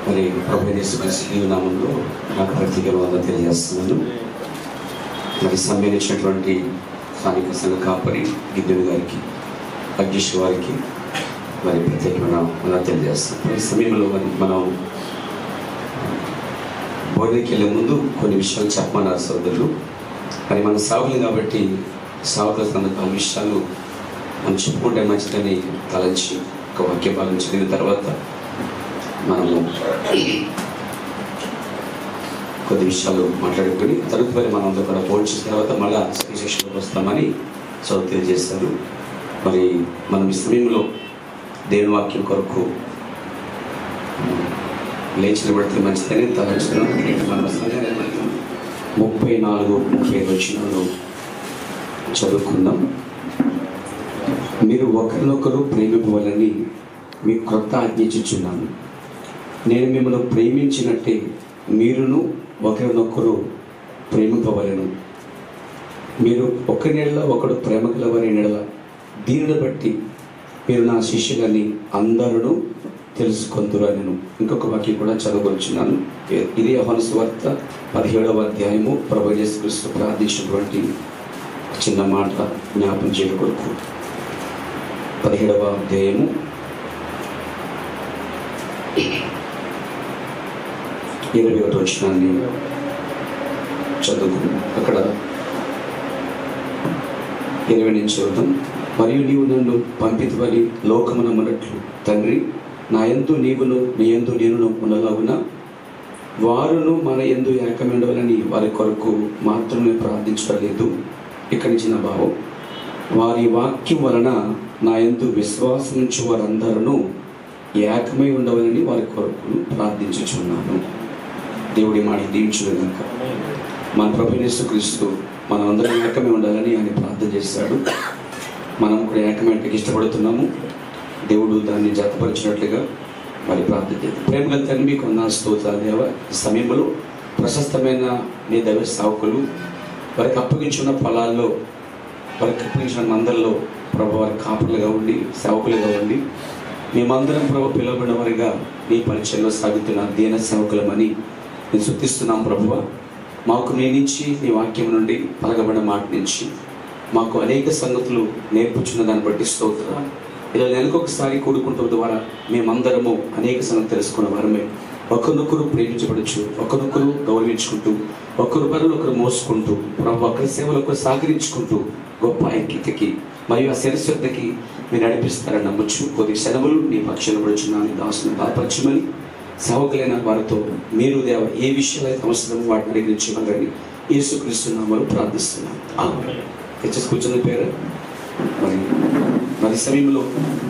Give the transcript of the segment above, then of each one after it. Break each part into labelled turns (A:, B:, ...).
A: మరి ప్రభు యేసుక్రీస్తు నామంలో నాకు ప్రత్యేకమైన తెలియజేస్తున్నాను మరి సమ్మేళించినటువంటి స్థానిక సంఘ కాపరి గిద్దెడు గారికి అధ్యక్ష వారికి మరి ప్రత్యేకమైన వందనాలు తెలియజేస్తాం మరి ఈ సమయంలో మరి మనం బోధనకి వెళ్ళే ముందు కొన్ని విషయాలు చెప్పమన్నారు సోదరులు మరి మన సాగులు కాబట్టి సాగుల సందర్భాల విషయాలు మనం చెప్పుకుంటే మంచిదని తలంచి ఒక వాక్య భాగం చదివిన తర్వాత మనము కొద్ది విషయాలు మాట్లాడుకొని తదుపరి మనం అందరూ కూడా ఫోన్ చేసిన తర్వాత మళ్ళా సెషన్లోకి వస్తామని చదువు తెలియజేస్తారు మరి మనం ఈ సమయంలో దేవుని వాక్యం కొరకు లేచిన పడితే మంచిదని తలంచుతున్నాం మన సంఘాన్ని ముప్పై నాలుగు ముప్పై ఐదు వచ్చినాలు చదువుకుందాం మీరు ఒకరినొకరు ప్రేమింపవాలని మీకు క్రొత్త ఆజ్ఞించుచున్నాను నేను మిమ్మల్ని ప్రేమించినట్టే మీరును ఒకరినొకరు ప్రేమింపవలను మీరు ఒకరి నెడల ఒకడు ప్రేమ కలవరి నెడల దీనిని బట్టి మీరు నా శిష్యులని అందరూ తెలుసుకొందురు నేను ఇంకొక వాక్యం కూడా చదవగలుచున్నాను ఇది యెహోను సువార్త పదిహేడవ అధ్యాయము ప్రభు యేసుక్రీస్తు ప్రార్థించినటువంటి చిన్న మాట జ్ఞాపం చేయడం కొరకు పదిహేడవ అధ్యాయము ఇరవై ఒకటి వచ్చినాన్ని చదువుకున్నాం అక్కడ ఇరవై నుంచి చదువుతాం మరియు నీవు నన్ను పంపితవని లోకమునమ్మనట్లు తండ్రి నా ఎందు నీవును నీ ఎందు నేను ఉండలాగున వారును మన ఎందు ఏకమెండవలని వారి కొరకు మాత్రమే ప్రార్థించలేదు ఇక్కడి నుంచి నా భావం వారి వాక్యం వలన నా ఎందు విశ్వాసం నుంచి వారందరూ ఏకమై ఉండవాలని వారి కొరకు ప్రార్థించుచున్నాను దేవుడి మాట దీవించుగాక మన ప్రభు క్రీస్తు మనం అందరం ఏకమై ఉండాలని ఆయన ప్రార్థన చేశాడు మనం కూడా ఏకమైనకి ఇష్టపడుతున్నాము దేవుడు దాన్ని జతపరిచినట్లుగా మరి ప్రార్థన చేద్దాం ప్రేమ గల తండ్రి మీకు ఉన్న స్తోత్రాలు దేవ ఈ సమయంలో ప్రశస్తమైన నీ దైవ సావుకులు వారికి అప్పగించున్న పొలాల్లో వారికి అప్పగించిన మందల్లో ప్రభు వారి కాపులుగా ఉండి సేవకులుగా ఉండి మేమందరం ప్రభు పిలువబడిన వారిగా నీ పరిచయంలో సాగుతున్న దీన సేవకులమని నేను శుద్ధిస్తున్నాం ప్రభువ మాకు నీ నుంచి నీ వాక్యం నుండి పలకబడిన మాట నుంచి మాకు అనేక సంగతులు నేర్పుచున్న దాన్ని బట్టి స్తోత్ర ఇలా నెలకొకసారి కూడుకుంటూ ద్వారా మేమందరము అనేక సంగతులు తెలుసుకున్న వారమే ఒకరినొకరు ప్రేమించబడచ్చు ఒకరినొకరు గౌరవించుకుంటూ ఒకరు పనులు ఒకరు మోసుకుంటూ ప్రభు ఒకరి సేవలు ఒకరు సహకరించుకుంటూ గొప్ప ఐక్యతకి మరియు ఆ శిరస్వతకి మీరు నడిపిస్తారని నమ్మచ్చు కొద్ది సెలవులు నీ పక్షాన పడుచున్నాను దాసుని బాధపరచమని సేవకులైన వారితో మీరు దేవ ఏ విషయాలు అయితే అవసరమో వాటిని అడిగించగలరని యేసుక్రీస్తు నామలు ప్రార్థిస్తున్నాను ఆమె హెచ్ఎస్ కూర్చున్న పేరు మరి మరి సమయంలో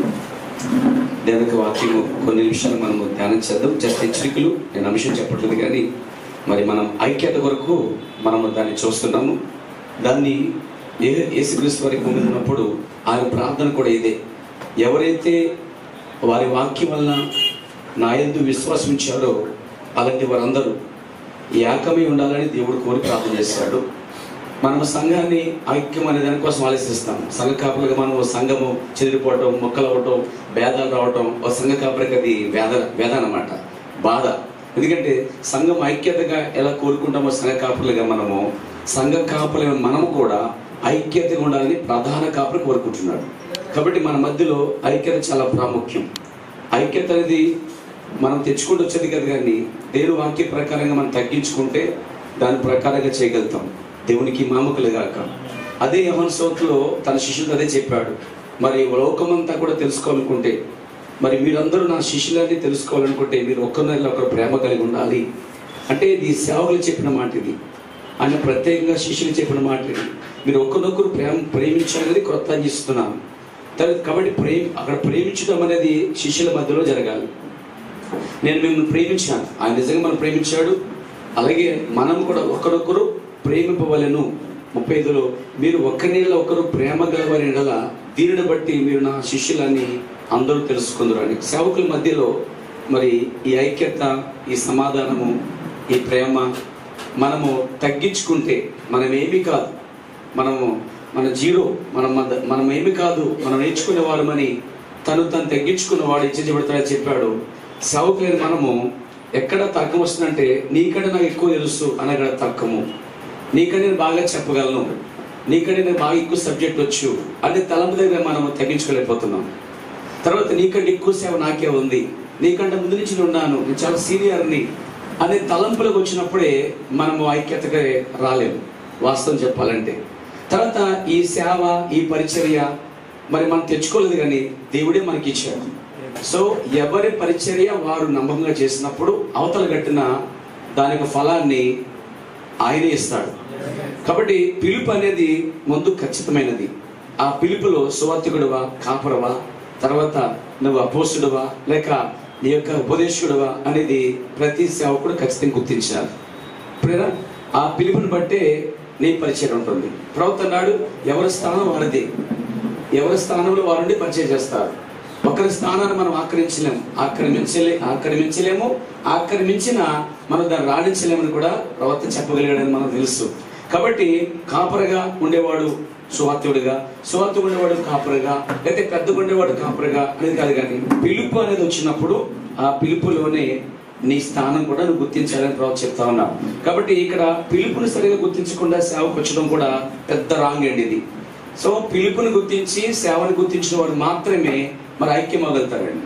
A: దేవునికి వాక్యము కొన్ని నిమిషాలు మనము ధ్యానం చేద్దాం జస్ట్ హెచ్చరికలు నేను అంశం చెప్పట్లేదు కానీ మరి మనం ఐక్యత కొరకు మనము దాన్ని చూస్తున్నాము దాన్ని ఏ యేసుక్రీస్తు వారి భూమి ఉన్నప్పుడు ఆయన ప్రార్థన కూడా ఇదే ఎవరైతే వారి వాక్యం వలన నా ఎందు విశ్వాసం ఇచ్చారో అలాంటి వారందరూ ఏకమై ఉండాలని దేవుడు కోరి ప్రార్థన చేశాడు మనం సంఘాన్ని ఐక్యం అనే దానికోసం ఆలోచిస్తాం సంఘ కాపులుగా మనం ఓ సంఘము చెదిరిపోవటం మొక్కలు అవ్వటం భేదాలు రావటం ఓ సంఘ కాపులకి అది వేద వేద అన్నమాట బాధ ఎందుకంటే సంఘం ఐక్యతగా ఎలా కోరుకుంటామో సంఘ కాపులుగా మనము సంఘ కాపుల మనము కూడా ఐక్యతగా ఉండాలని ప్రధాన కాపులు కోరుకుంటున్నాడు కాబట్టి మన మధ్యలో ఐక్యత చాలా ప్రాముఖ్యం ఐక్యత అనేది మనం తెచ్చుకుంటూ వచ్చేది కదా కానీ దేవుని వాక్య ప్రకారంగా మనం తగ్గించుకుంటే దాని ప్రకారంగా చేయగలుగుతాం దేవునికి మామకులు గాక అదే యవన సోతులో తన శిష్యులు అదే చెప్పాడు మరి లోకమంతా కూడా తెలుసుకోవాలనుకుంటే మరి మీరందరూ నా శిష్యులని తెలుసుకోవాలనుకుంటే మీరు ఒక్కరినొకరు ఒకరు ప్రేమ కలిగి ఉండాలి అంటే ఇది సేవకులు చెప్పిన మాట ఇది ఆయన ప్రత్యేకంగా శిష్యులు చెప్పిన మాట ఇది మీరు ఒకరినొకరు ప్రేమ ప్రేమించాలనేది క్రొత్త అందిస్తున్నాను తర్వాత కాబట్టి ప్రేమ అక్కడ ప్రేమించడం అనేది శిష్యుల మధ్యలో జరగాలి నేను మిమ్మల్ని ప్రేమించాను ఆయన నిజంగా మనం ప్రేమించాడు అలాగే మనం కూడా ఒకరొకరు ప్రేమింపవలను ముప్పై ఐదులో మీరు ఒక్కరిలో ఒకరు ప్రేమ గలవారి ఎడల దీనిని బట్టి మీరు నా శిష్యులని అందరూ తెలుసుకుందరు అని సేవకుల మధ్యలో మరి ఈ ఐక్యత ఈ సమాధానము ఈ ప్రేమ మనము తగ్గించుకుంటే మనం ఏమీ కాదు మనము మన జీరో మనం మన- మనం ఏమి కాదు మనం నేర్చుకునే వారమని తను తను తగ్గించుకున్న వాడు హెచ్చరించబడతాడని చెప్పాడు సేవకులైన మనము ఎక్కడ తర్కం వస్తుందంటే నీకంటే నాకు ఎక్కువ తెలుసు అనగడ తర్కము నీకంటే నేను బాగా చెప్పగలను నీకంటే నేను బాగా ఎక్కువ సబ్జెక్ట్ వచ్చు అనే తలంపు దగ్గర మనం తగ్గించుకోలేకపోతున్నాం తర్వాత నీకంటే ఎక్కువ సేవ నాకే ఉంది నీకంటే ముందు నుంచి నేను ఉన్నాను నేను చాలా సీనియర్ని అనే తలంపులకు వచ్చినప్పుడే మనము ఐక్యతగా రాలేము వాస్తవం చెప్పాలంటే తర్వాత ఈ సేవ ఈ పరిచర్య మరి మనం తెచ్చుకోలేదు కానీ దేవుడే మనకి ఇచ్చాడు సో ఎవరి పరిచర్య వారు నమ్మకంగా చేసినప్పుడు అవతల గట్టిన దాని యొక్క ఫలాన్ని ఆయనే ఇస్తాడు కాబట్టి పిలుపు అనేది ముందు ఖచ్చితమైనది ఆ పిలుపులో సువార్థికుడువా కాపురవా తర్వాత నువ్వు అపోస్తుడువా లేక నీ యొక్క ఉపదేశుడువా అనేది ప్రతి సేవకుడు ఖచ్చితంగా గుర్తించాలి ప్రేరా ఆ పిలుపుని బట్టే నీ పరిచయం ఉంటుంది ప్రవక్త అన్నాడు ఎవరి స్థానం వారిది ఎవరి స్థానంలో వారుండి పరిచయం చేస్తారు ఒకరి స్థానాన్ని మనం ఆక్రమించలేము ఆక్రమించలే ఆక్రమించలేము ఆక్రమించిన మనం దాన్ని రాణించలేమని కూడా ప్రవర్తన చెప్పగలిగాడని మనకు తెలుసు కాబట్టి కాపరగా ఉండేవాడు సువార్తుడుగా సువార్తు ఉండేవాడు కాపరగా లేకపోతే పెద్దగా ఉండేవాడు కాపరగా అనేది కాదు కానీ పిలుపు అనేది వచ్చినప్పుడు ఆ పిలుపులోనే నీ స్థానం కూడా నువ్వు గుర్తించాలని ప్రభావ చెప్తా ఉన్నావు కాబట్టి ఇక్కడ పిలుపుని సరిగా గుర్తించకుండా సేవకు వచ్చడం కూడా పెద్ద రాంగ్ అండి ఇది సో పిలుపుని గుర్తించి సేవను గుర్తించిన వాడు మాత్రమే మరి ఐక్యం అవ్వగలుగుతారండి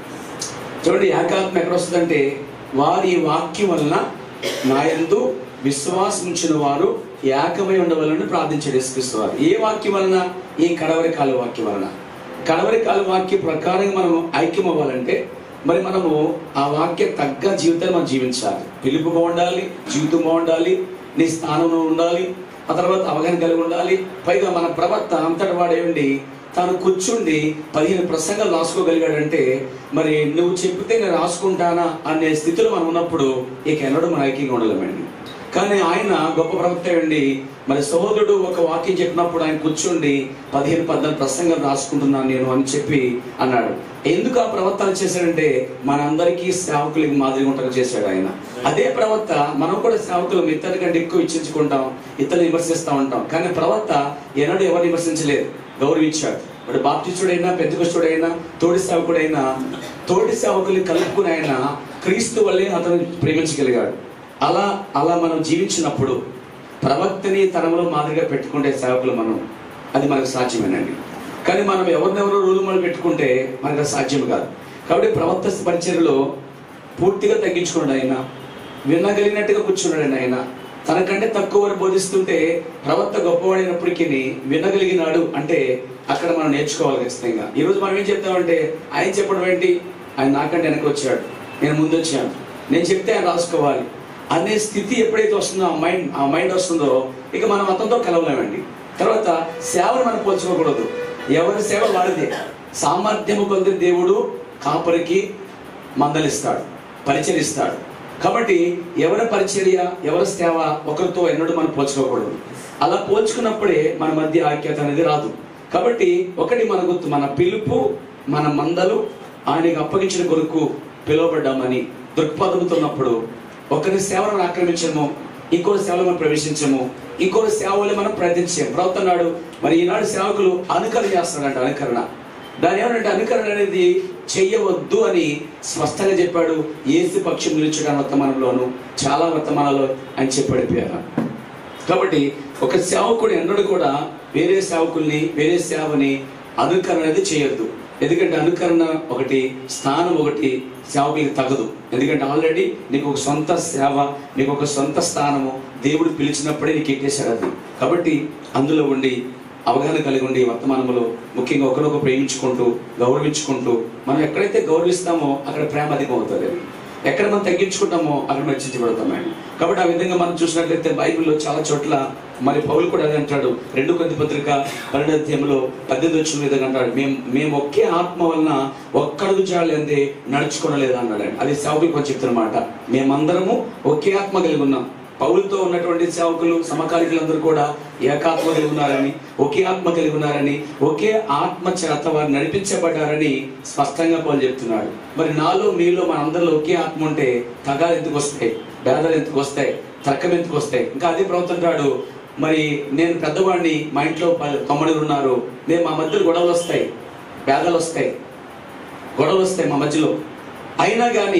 A: చూడండి ఏకాత్మ ఎక్కడ వస్తుందంటే వారి వాక్యం వలన నా యందు విశ్వాసం ఉంచిన వారు ఏకమై ఉండవాలని ప్రార్థించాడు యేసుక్రీస్తువారు ఏ వాక్యం వలన ఈ కడవరి కాలు వాక్యం వలన కడవరి కాలు వాక్య ప్రకారంగా మనం ఐక్యం అవ్వాలంటే మరి మనము ఆ వాక్య తగ్గ జీవితాన్ని మనం జీవించాలి పిలుపు బాగుండాలి జీవితం బాగుండాలి నీ స్థానంలో ఉండాలి ఆ తర్వాత అవగాహన కలిగి ఉండాలి పైగా మన ప్రవక్త అంతటి వాడేయండి తాను కూర్చుండి పదిహేను ప్రసంగాలు రాసుకోగలిగాడంటే మరి నువ్వు చెప్తే నేను రాసుకుంటానా అనే స్థితిలో మనం ఉన్నప్పుడు ఇక ఎన్నడూ మన ఐక్యంగా ఉండలేమండి కానీ ఆయన గొప్ప ప్రవక్త అండి మరి సహోదరుడు ఒక వాక్యం చెప్పినప్పుడు ఆయన కూర్చుండి పదిహేను పద్నాలుగు ప్రసంగాలు రాసుకుంటున్నాను నేను అని చెప్పి అన్నాడు ఎందుకు ఆ ప్రవర్తన చేశాడంటే మనందరికీ సేవకులకి మాదిరిగా ఉంటారు చేశాడు ఆయన అదే ప్రవక్త మనం కూడా సేవకులు ఇతరుల కంటే ఎక్కువ ఇచ్చించుకుంటాం ఇతరులు విమర్శిస్తూ ఉంటాం కానీ ప్రవక్త ఎన్నడూ ఎవరు విమర్శించలేదు గౌరవించాడు ఇప్పుడు బాప్టిస్టుడైనా పెద్దకస్తుడైనా తోడి సేవకుడైనా తోటి సేవకుల్ని కలుపుకుని ఆయన క్రీస్తు వల్లే అతను ప్రేమించగలిగాడు అలా అలా మనం జీవించినప్పుడు ప్రవక్తని తరంలో మాదిరిగా పెట్టుకుంటే సేవకులు మనం అది మనకు సాధ్యమేనండి కానీ మనం ఎవరినెవరో రూలు మనం పెట్టుకుంటే మనకు అది సాధ్యం కాదు కాబట్టి ప్రవక్త పరిచర్యలో పూర్తిగా తగ్గించుకున్నాడు ఆయన వినగలిగినట్టుగా కూర్చున్నాడు ఆయన తనకంటే తక్కువ వారు బోధిస్తుంటే ప్రవక్త గొప్పవాడైనప్పటికీ వినగలిగినాడు అంటే అక్కడ మనం నేర్చుకోవాలి ఖచ్చితంగా ఈ రోజు మనం ఏం చెప్తామంటే ఆయన చెప్పడం ఏంటి ఆయన నాకంటే వెనక వచ్చాడు నేను ముందు వచ్చాను నేను చెప్తే ఆయన రాసుకోవాలి అనే స్థితి ఎప్పుడైతే వస్తుందో ఆ మైండ్ ఆ మైండ్ వస్తుందో ఇక మనం అతనితో కలవలేమండి తర్వాత సేవను మనం పోల్చుకోకూడదు ఎవరి సేవ వాడిదే సామర్థ్యము కొద్ది దేవుడు కాపరికి మందలిస్తాడు పరిచరిస్తాడు కాబట్టి ఎవరి పరిచర్య ఎవరి సేవ ఒకరితో ఎన్నడూ మనం పోల్చుకోకూడదు అలా పోల్చుకున్నప్పుడే మన మధ్య ఐక్యత అనేది రాదు కాబట్టి ఒకటి మన గుర్తు మన పిలుపు మన మందలు ఆయనకి అప్పగించిన కొరకు పిలువబడ్డామని దృక్పథంతో ఉన్నప్పుడు ఒకరి సేవలను ఆక్రమించము ఇంకొక సేవలో మనం ప్రవేశించము ఇంకొక సేవలో మనం ప్రయత్నించాము ప్రవర్తనాడు మరి ఈనాడు సేవకులు అనుకరణ చేస్తాడంట అనుకరణ దాని ఏమంటే అనుకరణ అనేది చెయ్యవద్దు అని స్పష్టంగా చెప్పాడు ఏసు పక్షం నిలుచడానికి వర్తమానంలోను చాలా వర్తమానాల్లో ఆయన చెప్పాడు పేరు కాబట్టి ఒక సేవకుడు ఎన్నడూ కూడా వేరే సేవకుల్ని వేరే సేవని అనుకరణ అనేది చేయొద్దు ఎందుకంటే అనుకరణ ఒకటి స్థానం ఒకటి సేవకులకి తగదు ఎందుకంటే ఆల్రెడీ నీకు ఒక సొంత సేవ నీకు ఒక సొంత స్థానము దేవుడు పిలిచినప్పుడే నీకు ఎక్కేశాడు అది కాబట్టి అందులో ఉండి అవగాహన కలిగి ఉండి వర్తమానంలో ముఖ్యంగా ఒకరొకరు ప్రేమించుకుంటూ గౌరవించుకుంటూ మనం ఎక్కడైతే గౌరవిస్తామో అక్కడ ప్రేమ అధికం అవుతుంది ఎక్కడ మనం తగ్గించుకుంటామో అక్కడ మనం హెచ్చించబడతామండి కాబట్టి ఆ విధంగా మనం చూసినట్లయితే బైబిల్లో చాలా చోట్ల మరి పౌలు కూడా అదే అంటాడు రెండు కొద్ది పత్రిక పన్నెండు అధ్యాయంలో పద్దెనిమిది వచ్చిన విధంగా అంటాడు మేము మేము ఒకే ఆత్మ వలన ఒక్కడుగు జాలి అందే నడుచుకోనలేదు అన్నాడు ఆయన. అది సేవకులు కొంచెం చెప్తున్నమాట మేమందరము ఒకే ఆత్మ కలిగి ఉన్నాం పౌలతో ఉన్నటువంటి సేవకులు సమకాలికులందరూ కూడా ఏకాత్మ కలిగి ఉన్నారని ఒకే ఆత్మ కలిగి ఉన్నారని ఒకే ఆత్మ చేత వారు నడిపించబడ్డారని స్పష్టంగా పౌలు చెప్తున్నాడు మరి నాలో మీలో మనందరిలో ఒకే ఆత్మ ఉంటే తగాలు ఎందుకు వస్తాయి భేదాలు ఎందుకు వస్తాయి తర్కం ఎందుకు వస్తాయి ఇంకా అదే ప్రభుత్వం మరి నేను పెద్దవాడిని మా ఇంట్లో ప- తొమ్మిది ఉన్నారు నేను మా మధ్యలో గొడవలు వస్తాయి భేదాలు వస్తాయి గొడవలు వస్తాయి మా మధ్యలో అయినా కానీ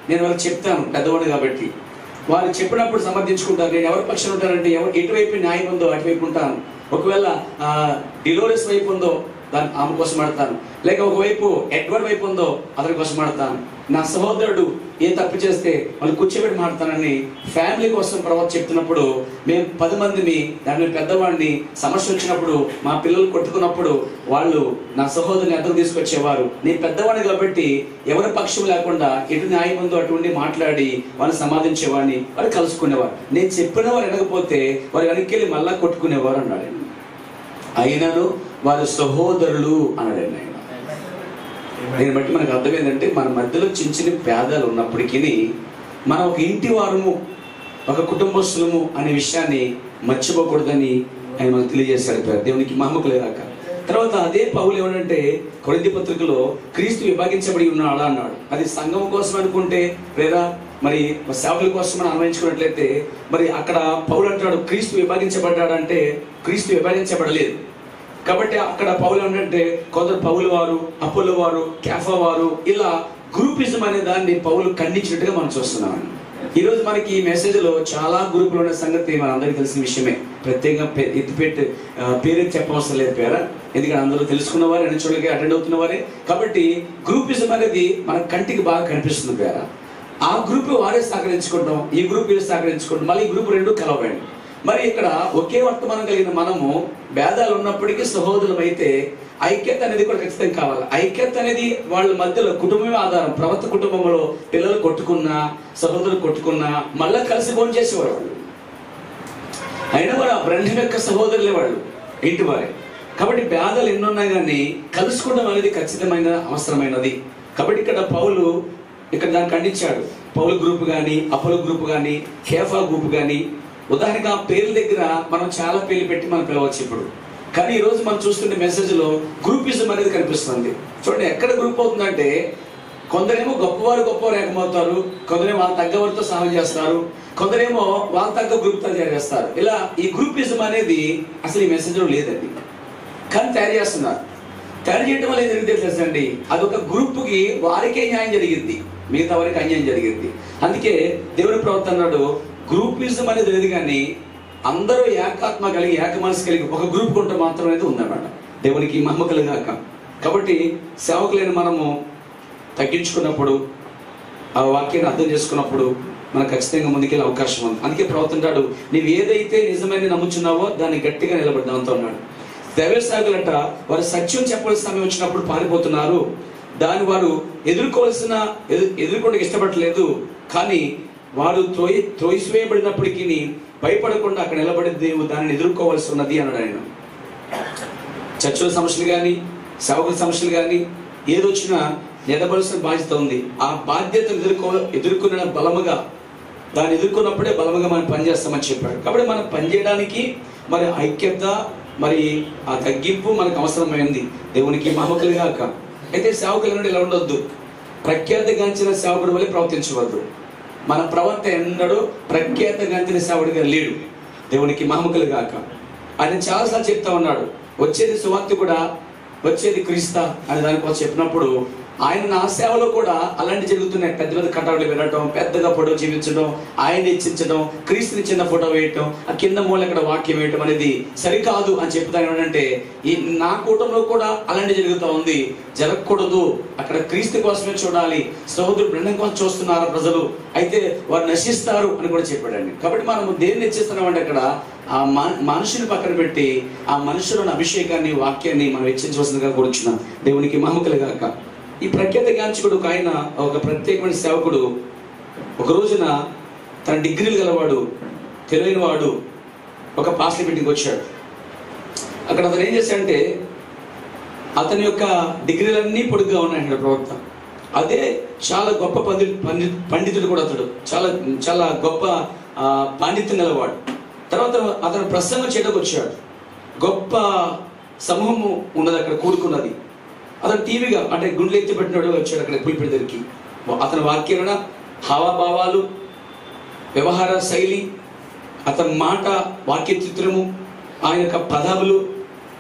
A: నేను వాళ్ళకి చెప్తాను పెద్దవాడు కాబట్టి వారు చెప్పినప్పుడు సమర్థించుకుంటారు నేను ఎవరి పక్షాన ఉంటానంటే ఎవరు ఎటువైపు న్యాయం ఉందో అటువైపు ఉంటాను ఒకవేళ ఆ, డిలోరెస్ వైపు ఉందో దాని ఆమె కోసం ఆడతాను లేక ఒకవైపు ఎడ్వర్డ్ వైపు ఉందో అతని కోసం ఆడతాను నా సహోదరుడు ఏ తప్పు చేస్తే వాళ్ళు కూర్చోబెట్టి మాడతానని ఫ్యామిలీ కోసం ప్రవర్త చెప్తున్నప్పుడు మేము పది మందిని దాని పెద్దవాడిని సమస్య వచ్చినప్పుడు మా పిల్లలు కొట్టుకున్నప్పుడు వాళ్ళు నా సహోదరుని ఎద్దకు తీసుకొచ్చేవారు నేను పెద్దవాడిని కాబట్టి ఎవరి పక్షం లేకుండా ఎటు న్యాయం ఉందో అటువంటి మాట్లాడి వాళ్ళు సమాధించేవాడిని వాళ్ళు కలుసుకునేవారు నేను చెప్పిన వారు వినకపోతే వారు వెనక్కి వెళ్ళి మళ్ళా కొట్టుకునేవారు అన్నాడు ఆయన. అయినను వారి సహోదరులు అన్నాడు ఆయన దీన్ని బట్టి మనకు అర్థం ఏంటంటే మన మధ్యలో చిన్న చిన్న భేదాలు ఉన్నప్పటికీ మనం ఒక ఇంటి వారము ఒక కుటుంబస్తులము అనే విషయాన్ని మర్చిపోకూడదని ఆయన మనకు తెలియజేశాడు ప్రియ దేవునికి మహమ్మకు లేదాక తర్వాత అదే పౌలు ఏమనంటే కొరింది పత్రికలో క్రీస్తు విభాగించబడి ఉన్నాడా అన్నాడు అది సంఘం కోసం అనుకుంటే లేదా మరి సేవకుల కోసం మనం అన్వయించుకున్నట్లయితే మరి అక్కడ పౌలు అంటాడు క్రీస్తు విభాగించబడ్డాడంటే క్రీస్తు విభాగించబడలేదు కాబట్టి అక్కడ పౌలు ఏంటంటే కొందరు పౌలు వారు అపోలో వారు క్యాఫా వారు ఇలా గ్రూపిజం అనే దాన్ని పౌలు ఖండించినట్టుగా మనం చూస్తున్నాం ఈ రోజు మనకి ఈ మెసేజ్ లో చాలా గ్రూపులు ఉన్న సంగతి మన అందరికీ తెలిసిన విషయమే ప్రత్యేకంగా పే- ఎత్తిపెట్టి ఆ, పేరు చెప్పవసరం లేదు పేర ఎందుకంటే అందరూ తెలుసుకున్న వారు అన్ని చోట్లకి అటెండ్ అవుతున్న వారే కాబట్టి గ్రూపిజం అనేది మన కంటికి బాగా కనిపిస్తుంది పేర ఆ గ్రూప్ వారే సహకరించుకుంటాం ఈ గ్రూప్ వీరు సహకరించుకుంటాం మళ్ళీ ఈ గ్రూప్ రెండు కలవండి మరి ఇక్కడ ఒకే వర్తమానం కలిగిన మనము భేదాలు ఉన్నప్పటికీ సహోదరులం అయితే ఐక్యత అనేది కూడా ఖచ్చితంగా కావాలి ఐక్యత అనేది వాళ్ళ మధ్యలో కుటుంబమే ఆధారం ప్రవర్త కుటుంబంలో పిల్లలు కొట్టుకున్నా సహోదరులు కొట్టుకున్నా మళ్ళా కలిసి భోజనం చేసేవారు వాళ్ళు అయినా వారు ఆ బ్రహ్మ యొక్క సహోదరులే వాళ్ళు ఇంటి వారే కాబట్టి భేదాలు ఎన్నున్నా కానీ కలుసుకోవడం అనేది ఖచ్చితమైన అవసరమైనది కాబట్టి ఇక్కడ పౌలు ఇక్కడ దాన్ని ఖండించాడు పౌలు గ్రూప్ కానీ అపోలో గ్రూప్ కానీ కేఫా గ్రూప్ కానీ ఉదాహరణగా ఆ పేర్ల దగ్గర మనం చాలా పేర్లు పెట్టి మనం పిలవచ్చు ఇప్పుడు కానీ ఈ రోజు మనం చూస్తుంటే మెసేజ్ లో గ్రూపిజం అనేది కనిపిస్తుంది చూడండి ఎక్కడ గ్రూప్ అవుతుందంటే కొందరేమో గొప్పవారు గొప్పవారు ఏకమవుతారు కొందరేమో వాళ్ళ తగ్గవారితో సహాయం చేస్తారు కొందరేమో వాళ్ళ తగ్గ గ్రూప్ తయారు చేస్తారు ఇలా ఈ గ్రూపిజం అనేది అసలు ఈ మెసేజ్ లో లేదండి కానీ తయారు చేస్తున్నారు తయారు చేయడం వల్ల ఏం జరిగింది తెలుసండి అదొక గ్రూప్ కి వారికే న్యాయం జరిగింది మిగతా వారికి అన్యాయం జరిగింది అందుకే దేవుని ప్రవర్తన అన్నాడు గ్రూపిజం అనేది లేదు కానీ అందరూ ఏకాత్మ కలిగి ఏక మనసు కలిగి ఒక గ్రూప్ ఉంటే మాత్రం అనేది ఉందన్నమాట దేవునికి మహిమ కలిగాక కాబట్టి సేవకులైన మనము తగ్గించుకున్నప్పుడు ఆ వాక్యాన్ని అర్థం చేసుకున్నప్పుడు మనకు ఖచ్చితంగా ముందుకెళ్ళే అవకాశం ఉంది అందుకే ప్రవర్తంటాడు నీవు ఏదైతే నిజమైన నమ్ముచున్నావో దాన్ని గట్టిగా నిలబడి దాంతో అన్నాడు దైవ సాగులట వారు సత్యం చెప్పవలసిన సమయం వచ్చినప్పుడు పారిపోతున్నారు దాన్ని వారు ఎదుర్కోవాల్సిన ఎదు- ఎదుర్కోవడానికి ఇష్టపడలేదు కానీ వారు త్రోయి త్రోయిసివేయబడినప్పటికీ భయపడకుండా అక్కడ నిలబడి దేవుడు దానిని ఎదుర్కోవాల్సి ఉన్నది అన్నాడు ఆయన చర్చల సమస్యలు కానీ సేవకుల సమస్యలు కానీ ఏదొచ్చినా నిలబడాల్సిన బాధ్యత ఉంది ఆ బాధ్యతను ఎదుర్కో ఎదుర్కొన్న బలముగా దాన్ని ఎదుర్కొన్నప్పుడే బలముగా మనం పనిచేస్తామని చెప్పాడు కాబట్టి మనం పనిచేయడానికి మరి ఐక్యత మరి ఆ తగ్గింపు మనకు అవసరమైంది దేవునికి మహమకులుగాక అయితే సేవకులు నుండి ఇలా ఉండొద్దు ప్రఖ్యాతిగాంచిన సేవకుడు వల్ల ప్రవర్తించవద్దు మన ప్రవర్తన ఎన్నడూ ప్రఖ్యాతగాంచిన సేవకుడిగా లేడు దేవునికి మహమకులుగాక ఆయన చాలాసార్లు చెప్తా ఉన్నాడు వచ్చేది సువార్త కూడా వచ్చేది క్రీస్తా అని దానికోసం చెప్పినప్పుడు ఆయన నా సేవలో కూడా అలాంటి జరుగుతున్నాయి పెద్ద పెద్ద కటావులు వినటం పెద్దగా ఫోటో చూపించడం ఆయన ఇచ్చించడం క్రీస్తుని చిన్న ఫోటో వేయటం ఆ కింద మూల ఇక్కడ వాక్యం వేయటం అనేది సరికాదు అని చెప్తాను ఏంటంటే ఈ నా కూటంలో కూడా అలాంటి జరుగుతూ ఉంది జరగకూడదు అక్కడ క్రీస్తు కోసమే చూడాలి సహోదరుడు బృందం కోసం చూస్తున్నారు ప్రజలు అయితే వారు నశిస్తారు అని కూడా చెప్పాడండి కాబట్టి మనం దేన్ని హెచ్చిస్తున్నామంటే అక్కడ ఆ మ- మనుషుని పక్కన పెట్టి ఆ మనుషులను అభిషేకాన్ని వాక్యాన్ని మనం హెచ్చించవలసిందిగా కూర్చున్నాం దేవునికి మహమకలుగాక ఈ ప్రఖ్యాత గాంచకుడు ఒక ఆయన ఒక ప్రత్యేకమైన సేవకుడు ఒక రోజున తన డిగ్రీలు గలవాడు తెలివైన వాడు ఒక పాస్టర్ మీటింగ్ వచ్చాడు అక్కడ అతను ఏం చేశాడంటే అతని యొక్క డిగ్రీలన్నీ పొడుగ్గా ఉన్నాయి అక్కడ ప్రవక్త అదే చాలా గొప్ప పండి పండి పండితుడు కూడా అతడు చాలా చాలా గొప్ప ఆ, పాండిత్యం గలవాడు తర్వాత అతను ప్రసంగం చేయడానికి వచ్చాడు గొప్ప సమూహము ఉన్నది అక్కడ కూడుకున్నది అతను టీవీగా అంటే గుండెలు ఎత్తి పెట్టినవాడు వచ్చాడు అక్కడ పులిపిడి దగ్గరికి అతని వాక్యాలన హావభావాలు వ్యవహార శైలి అతని మాట వాక్య చిత్రము ఆయన యొక్క పదవులు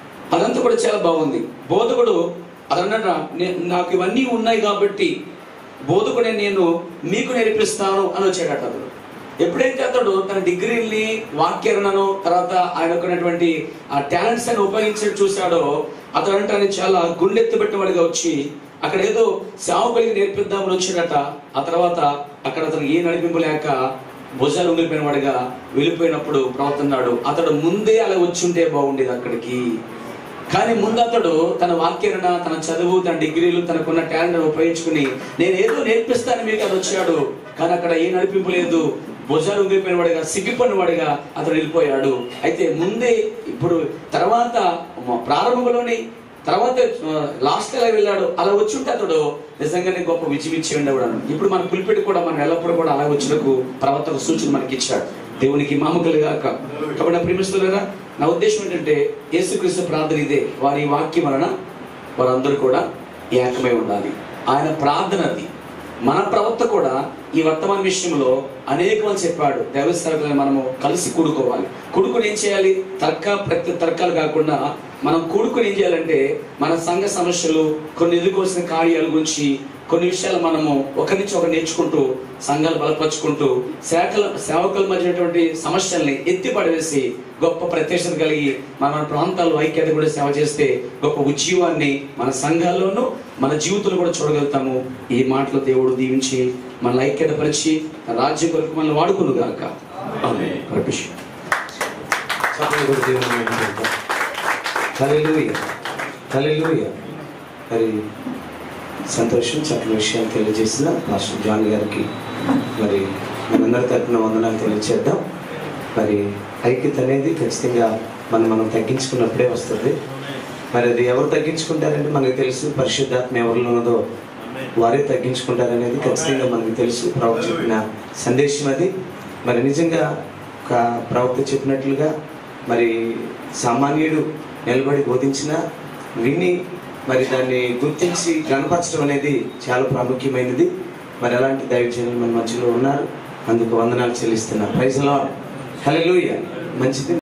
A: అదంతా కూడా చాలా బాగుంది బోధకుడు అదన్నట "నే- నాకు ఇవన్నీ ఉన్నాయి కాబట్టి బోధకునే నేను మీకు నేర్పిస్తాను అని వచ్చాడట అతడు ఎప్పుడైతే అతడు తన డిగ్రీని వాక్యరణను తర్వాత ఆయనకున్నటువంటి ఆ టాలెంట్స్ అని ఉపయోగించి చూశాడో అతడు అంటే చాలా గుండెత్తిపెట్టేవాడిగా వచ్చి అక్కడ ఏదో సేవకులకి నేర్పిద్దామని వచ్చాడట ఆ తర్వాత అక్కడ అతను ఏ నడిపింపు లేక భుజాలు ఉండిపోయిన వాడిగా వెళ్ళిపోయినప్పుడు ప్రవర్తన్నాడు అతడు ముందే అలా వచ్చుంటే బాగుండేది అక్కడికి కానీ ముందు అతడు తన వాక్యరణ తన చదువు తన డిగ్రీలు తనకున్న టాలెంట్ ఉపయోగించుకుని నేను ఏదో నేర్పిస్తాను మీకు అది వచ్చాడు కానీ అక్కడ ఏ నడిపింపు లేదు భుజాలు ఉంగిపోయిన వాడిగా సిగ్గిపోయిన వాడిగా అతడు వెళ్ళిపోయాడు అయితే ముందే ఇప్పుడు తర్వాత మ- ప్రారంభంలోని తర్వాత లాస్ట్ ఎలా వెళ్ళాడు అలా వచ్చుంటే అతడు నిజంగానే గొప్ప విజయం ఇచ్చి ఉండేవాడు ఇప్పుడు మన పులిపెట్టి కూడా మనం ఎల్లప్పుడూ కూడా అలా వచ్చినకు ప్రవర్తన సూచన మనకి ఇచ్చాడు దేవునికి మామకులు గాక కాబట్టి నా ప్రేమిస్తున్నారా నా ఉద్దేశం ఏంటంటే యేసుక్రీస్తు ప్రార్థన ఇదే వారి వాక్యం వలన వారందరూ కూడా ఏకమై ఉండాలి ఆయన ప్రార్థన అది మన ప్రవక్త కూడా ఈ వర్తమాన విషయంలో అనేక మంది చెప్పాడు దైవస్థానాలను మనము కలిసి కూడుకోవాలి కూడుకుని ఏం చేయాలి తర్క ప్రతి తర్కాలు కాకుండా మనం కూడుకుని ఏం చేయాలంటే మన సంఘ సమస్యలు కొన్ని ఎదుర్కోవాల్సిన కార్యాల గురించి కొన్ని విషయాలు మనము ఒకరి నుంచి ఒకరు నేర్చుకుంటూ సంఘాలు బలపరుచుకుంటూ శాఖల సేవకుల మధ్యటువంటి సమస్యల్ని ఎత్తి పడవేసి గొప్ప ప్రత్యక్షత కలిగి మన మన ప్రాంతాల్లో ఐక్యత కూడా సేవ చేస్తే గొప్ప ఉజ్జీవాన్ని మన సంఘాల్లోనూ మన జీవితంలో కూడా చూడగలుగుతాము ఈ మాటలు దేవుడు దీవించి మన ఐక్యత పరిచి రాజ్యం కొరకు మనల్ని వాడుకును గాక ఆమేన్. పరమేశ్వరుడు.
B: చప్పట్లు కొట్టి దేవుని మహిమపరుద్దాం. హల్లెలూయా హల్లెలూయా మరి సంతోషం చక్కని విషయాలు తెలియజేసిన పాస్టర్ జాన్ గారికి మరి మనందరి తరపున వందనాలు తెలియజేద్దాం మరి ఐక్యత అనేది ఖచ్చితంగా మనం మనం తగ్గించుకున్నప్పుడే వస్తుంది మరి అది ఎవరు తగ్గించుకుంటారంటే మనకు తెలుసు పరిశుద్ధాత్మ ఎవరిలో ఉన్నదో వారే తగ్గించుకుంటారనేది ఖచ్చితంగా మనకు తెలుసు ప్రవక్త చెప్పిన సందేశం అది మరి నిజంగా ఒక ప్రవక్త చెప్పినట్లుగా మరి సామాన్యుడు నిలబడి బోధించిన విని మరి దాన్ని గుర్తించి కనపరచడం అనేది చాలా ప్రాముఖ్యమైనది మరి అలాంటి దైవజనులు మన మధ్యలో ఉన్నారు అందుకు వందనాలు చెల్లిస్తున్నారు ప్రైజ్ లార్డ్ హల్లెలూయా మంచిది